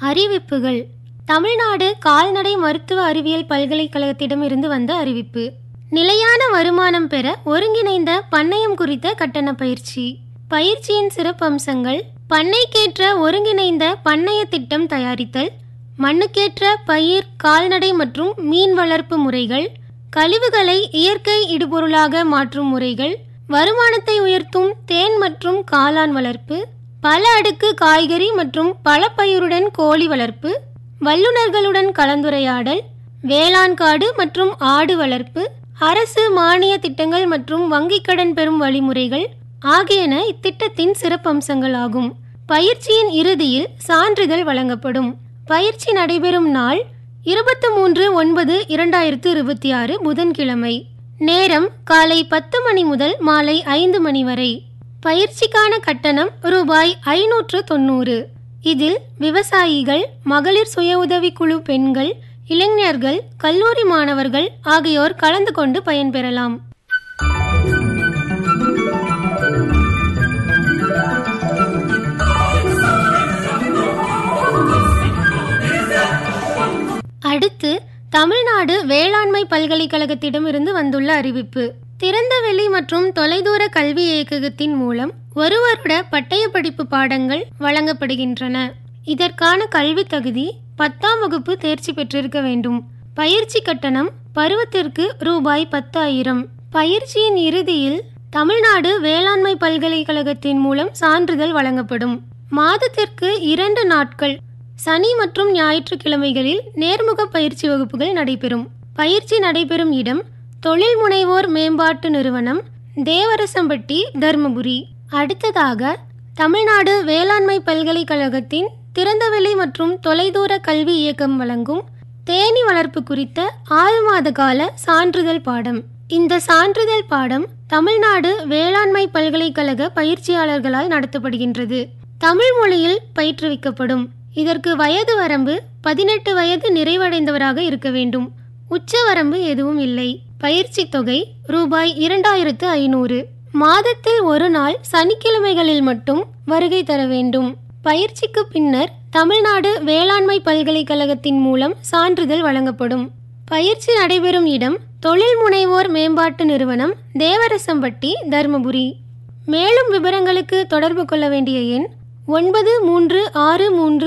அறிவிப்புகள் தமிழ்நாடு கால்நடை மருத்துவ அறிவியல் பல்கலைக்கழகத்திடம் இருந்து வந்த அறிவிப்பு நிலையான வருமானம் பெற ஒருங்கிணைந்த பண்ணையம் குறித்த கட்டண பயிற்சி பயிற்சியின் சிறப்பம்சங்கள் பண்ணைக்கேற்ற ஒருங்கிணைந்த பண்ணைய திட்டம் தயாரித்தல் மண்ணுக்கேற்ற பயிர் கால்நடை மற்றும் மீன் வளர்ப்பு முறைகள் கழிவுகளை இயற்கை இடுபொருளாக மாற்றும் முறைகள் வருமானத்தை உயர்த்தும் தேன் மற்றும் காளான் வளர்ப்பு பல அடுக்கு காய்கறி மற்றும் பழப்பயிருடன் கோழி வளர்ப்பு வல்லுநர்களுடன் கலந்துரையாடல் வேளாண் காடு மற்றும் ஆடு வளர்ப்பு அரசு மானிய திட்டங்கள் மற்றும் வங்கிக் கடன் பெறும் வழிமுறைகள் ஆகியன இத்திட்டத்தின் சிறப்பம்சங்கள் ஆகும் பயிற்சியின் இறுதியில் சான்றிதழ் வழங்கப்படும் பயிற்சி நடைபெறும் நாள் இருபத்தி மூன்று ஒன்பது இரண்டாயிரத்து இருபத்தி ஆறு புதன்கிழமை நேரம் காலை பத்து மணி முதல் மாலை ஐந்து மணி வரை பயிற்சிக்கான கட்டணம் ரூபாய் ஐநூற்று தொண்ணூறு இதில் விவசாயிகள் மகளிர் சுய உதவிக்குழு பெண்கள் இளைஞர்கள் கல்லூரி மாணவர்கள் ஆகியோர் கலந்து கொண்டு பயன்பெறலாம் அடுத்து தமிழ்நாடு வேளாண்மை பல்கலைக்கழகத்திடம் இருந்து வந்துள்ள அறிவிப்பு திறந்தவெளி மற்றும் தொலைதூர கல்வி இயக்ககத்தின் மூலம் ஒரு வருட பட்டய படிப்பு பாடங்கள் வழங்கப்படுகின்றன இதற்கான கல்வி தகுதி பத்தாம் வகுப்பு தேர்ச்சி பெற்றிருக்க வேண்டும் பயிற்சி கட்டணம் பருவத்திற்கு ரூபாய் பத்தாயிரம் பயிற்சியின் இறுதியில் தமிழ்நாடு வேளாண்மை பல்கலைக்கழகத்தின் மூலம் சான்றிதழ் வழங்கப்படும் மாதத்திற்கு இரண்டு நாட்கள் சனி மற்றும் ஞாயிற்றுக்கிழமைகளில் நேர்முக பயிற்சி வகுப்புகள் நடைபெறும் பயிற்சி நடைபெறும் இடம் தொழில் முனைவோர் மேம்பாட்டு நிறுவனம் தேவரசம்பட்டி தர்மபுரி அடுத்ததாக தமிழ்நாடு வேளாண்மை பல்கலைக்கழகத்தின் திறந்தவெளி மற்றும் தொலைதூர கல்வி இயக்கம் வழங்கும் தேனி வளர்ப்பு குறித்த ஆறு மாத கால சான்றிதழ் பாடம் இந்த சான்றிதழ் பாடம் தமிழ்நாடு வேளாண்மை பல்கலைக்கழக பயிற்சியாளர்களால் நடத்தப்படுகின்றது தமிழ் மொழியில் பயிற்றுவிக்கப்படும் இதற்கு வயது வரம்பு பதினெட்டு வயது நிறைவடைந்தவராக இருக்க வேண்டும் உச்ச வரம்பு எதுவும் இல்லை பயிற்சி தொகை ரூபாய் இரண்டாயிரத்து ஐநூறு மாதத்தில் ஒரு நாள் சனிக்கிழமைகளில் மட்டும் வருகை தர வேண்டும் பயிற்சிக்கு பின்னர் தமிழ்நாடு வேளாண்மை பல்கலைக்கழகத்தின் மூலம் சான்றிதழ் வழங்கப்படும் பயிற்சி நடைபெறும் இடம் தொழில் முனைவோர் மேம்பாட்டு நிறுவனம் தேவரசம்பட்டி தருமபுரி மேலும் விவரங்களுக்கு தொடர்பு கொள்ள வேண்டிய எண் ஒன்பது மூன்று ஆறு மூன்று